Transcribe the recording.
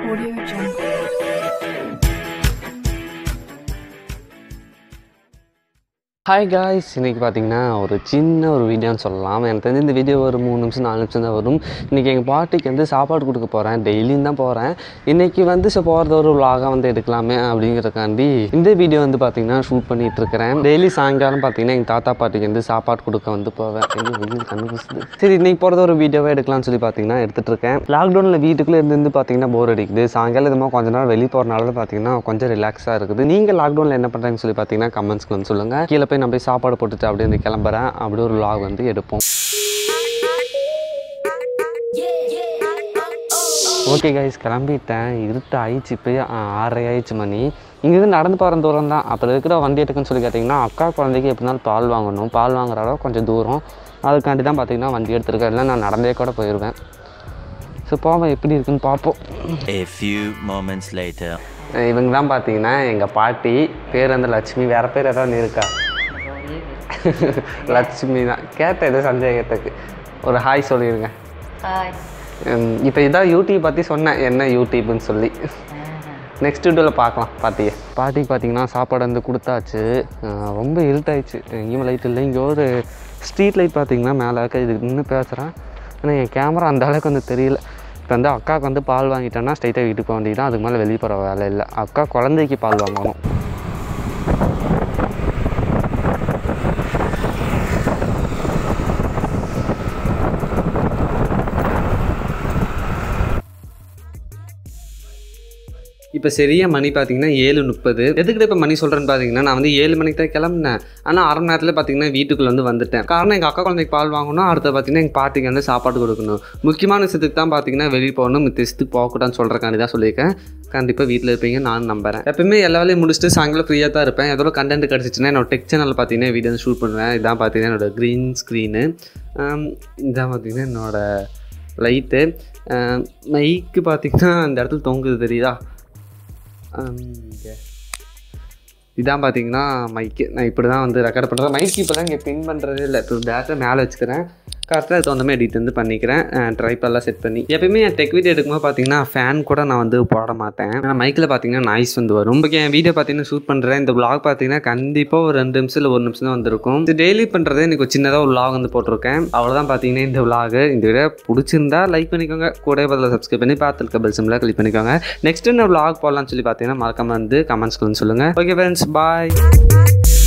Audio Jungle. Hi guys இன்றைக்கி பார்த்தீங்கன்னா ஒரு சின்ன ஒரு வீடியோன்னு சொல்லலாம் எனக்கு தெரிஞ்சு இந்த வீடியோ ஒரு மூணு நிமிஷம் நாலு நிமிஷம் தான் வரும் இன்றைக்கி எங்கள் பாட்டிக்கு வந்து சாப்பாடு கொடுக்க போகிறேன் டெய்லியும் தான் போகிறேன் இன்றைக்கி வந்து ஸோ போகிறது ஒரு vlog-ஆ வந்து எடுக்கலாமே அப்படிங்கிறக்காண்டி இந்த வீடியோ வந்து பார்த்திங்கன்னா ஷூட் பண்ணிகிட்டு இருக்கிறேன் டெய்லி சாயங்காலம் பார்த்தீங்கன்னா எங்கள் தாத்தா பாட்டிக்கு வந்து சாப்பாடு கொடுக்க வந்து போவேன் எங்கே வெயில் கண்டுபிடிச்சது சரி இன்றைக்கி போகிறது ஒரு வீடியோவே எடுக்கலாம்னு சொல்லி பார்த்தீங்கன்னா எடுத்துகிட்டு இருக்கேன் லாக்டவுனில் வீட்டுக்குள்ளே இருந்து இருந்து பார்த்தீங்கன்னா போர் அடிக்குது சாயங்காலம் இதுமாக கொஞ்ச நேரம் வெளியே போகிறனால தான் பார்த்தீங்கன்னா கொஞ்சம் ரிலாக்ஸாக இருக்குது நீங்கள் லாக்டவுனில் என்ன பண்ணுறீங்கன்னு சொல்லி பார்த்தீங்கன்னா கமெண்ட்ஸ்க்கு வந்து சொல்லுங்கள் கீழே போய் நான் போய் சாப்பாடு போட்டுட்டு அப்படியே வந்து கிளம்புறேன் அப்படியே ஒரு vlog வந்து எடுப்போம் ஓகே கைஸ் கிளம்பிட்டேன் இருட்டு ஆயிடுச்சு இப்போ ஆறரை ஆயிடுச்சு மணி இங்கேருந்து நடந்து போகிற தூரம் தான் அப்புறம் இருக்கிற வண்டி எடுக்குன்னு சொல்லி கேட்டிங்கன்னா அக்கா குழந்தைக்கு எப்படினாலும் பால் வாங்கணும் பால் வாங்குற அளவு கொஞ்சம் தூரம் அதுக்காண்டி தான் பார்த்தீங்கன்னா வண்டி எடுத்துருக்கேன் இல்லை நான் நடந்தே கூட போயிடுவேன் ஸோ போவோம் எப்படி இருக்குன்னு பார்ப்போம் A few moments later. இவங்க தான் பார்த்தீங்கன்னா எங்கள் பாட்டி பேர் வந்து லட்சுமி வேறு பேர் ஏதாவது இருக்கா லட்சுமி தான் கேட்டேன் ஏதோ சந்தேகத்துக்கு ஒரு ஹாய் சொல்லிடுங்க ஹாய் இப்போ இதான் யூடியூப் பற்றி சொன்னேன் என்ன யூடியூப்னு சொல்லி நெக்ஸ்ட் வீடியோவில் பார்க்கலாம் பாட்டியை பாட்டிக்கு பார்த்தீங்கன்னா சாப்பாடு வந்து கொடுத்தாச்சு அஹ் ரொம்ப இருட்டாயிடுச்சு எங்கேயும் லைட் இல்லை இங்கே ஒரு ஸ்ட்ரீட் லைட் பார்த்தீங்கன்னா மேலே இருக்க இதுக்கு நின்று பேசுகிறேன் ஆனால் என் கேமரா அந்த அளவுக்கு வந்து தெரியல இப்போ வந்து அக்காவுக்கு வந்து பால் வாங்கிட்டேன்னா ஸ்ட்ரைட்டாக வீட்டுக்கு போக வேண்டியது அதுக்கு மேலே வெளியே போகிற வேலை இல்லை அக்கா குழந்தைக்கு பால் வாங்கணும் இப்போ சரியா மணி பார்த்தீங்கன்னா ஏழு முப்பது எதுக்கிட்ட இப்போ மணி சொல்கிறேன்னு பார்த்தீங்கன்னா நான் வந்து ஏழு மணிக்கு தான் கிளம்புனேன் ஆனால் அரை மணி நேரத்தில் பார்த்தீங்கன்னா வீட்டுக்குள்ள வந்து வந்துட்டேன் காரணம் எங்கள் அக்கா குழந்தைக்கு பால் வாங்கணும் அடுத்து பார்த்தீங்கன்னா எங்கள் பாட்டிக்கு வந்து சாப்பாடு கொடுக்கணும் முக்கியமான விஷயத்துக்கு தான் பார்த்தீங்கன்னா வெளியே போகணும் மித்த விஷயத்துக்கு போகக்கூடாதுன்னு சொல்கிறக்காண்டி தான் சொல்லியிருக்கேன் கண்டிப்பாக வீட்டில் இருப்பீங்க நான் நம்புறேன் எப்பவுமே எல்லா வேலையும் முடிச்சுட்டு சாயங்காலம் ஃப்ரீயாக தான் இருப்பேன் ஏதோ கண்டென்ட் கிடச்சிச்சுன்னா என்னோட டெக் சேனல் பார்த்தீங்கன்னா வீடியோ வந்து ஷூட் பண்ணுவேன் இதான் பார்த்தீங்கன்னா என்னோட க்ரீன் ஸ்க்ரீனு இதான் பார்த்தீங்கன்னா என்னோட லைட்டு மைக்கு பார்த்தீங்கன்னா அந்த இடத்துல தொங்குது தெரியுதா இங்கே இதான் பார்த்தீங்கன்னா மைக்கு நான் இப்படி தான் வந்து ரெக்கார்ட் பண்ணுறேன் மைக்கு இப்போ தான் இங்கே பின் பண்ணுறதே இல்லை இப்போ டேரக்டாக மேலே வச்சுக்கிறேன் கரெக்டாக அது தகுந்த மாதிரி எடிட் வந்து பண்ணிக்கிறேன் ட்ரைப்பெல்லாம் செட் பண்ணி எப்பயுமே என் டெக் வீடியோ எடுக்கும்போது பார்த்தீங்கன்னா ஃபேன் கூட நான் வந்து போட மாட்டேன் ஆனால் மைக்கில் பார்த்தீங்கன்னா நாய்ஸ் வந்து வரும் ரொம்ப என் வீடியோ பார்த்தீங்கன்னா ஷூட் பண்ணுறேன் இந்த vlog பார்த்தீங்கன்னா கண்டிப்பாக ஒரு ரெண்டு நிமிஷம் இல்லை ஒரு நிமிஷம் தான் வந்திருக்கும் இது டெய்லி பண்ணுறது எனக்கு ஒரு சின்னதாக ஒரு vlog வந்து போட்டிருக்கேன் அவ்வளோதான் பார்த்தீங்கன்னா இந்த vlog இந்த வீடியோ பிடிச்சிருந்தா லைக் பண்ணிக்கோங்க கூட பதில் சப்ஸ்கிரைப் பண்ணி பார்த்துருக்க பெல் சிம்மில் கிளிக் பண்ணிக்கோங்க நெக்ஸ்ட் என்ன vlog போடலாம்னு சொல்லி பார்த்தீங்கன்னா மறக்காம வந்து கமெண்ட்ஸ்க்கு வந்து சொல்லுங்கள் ஓகே ஃப்ரெண்ட்ஸ் பாய்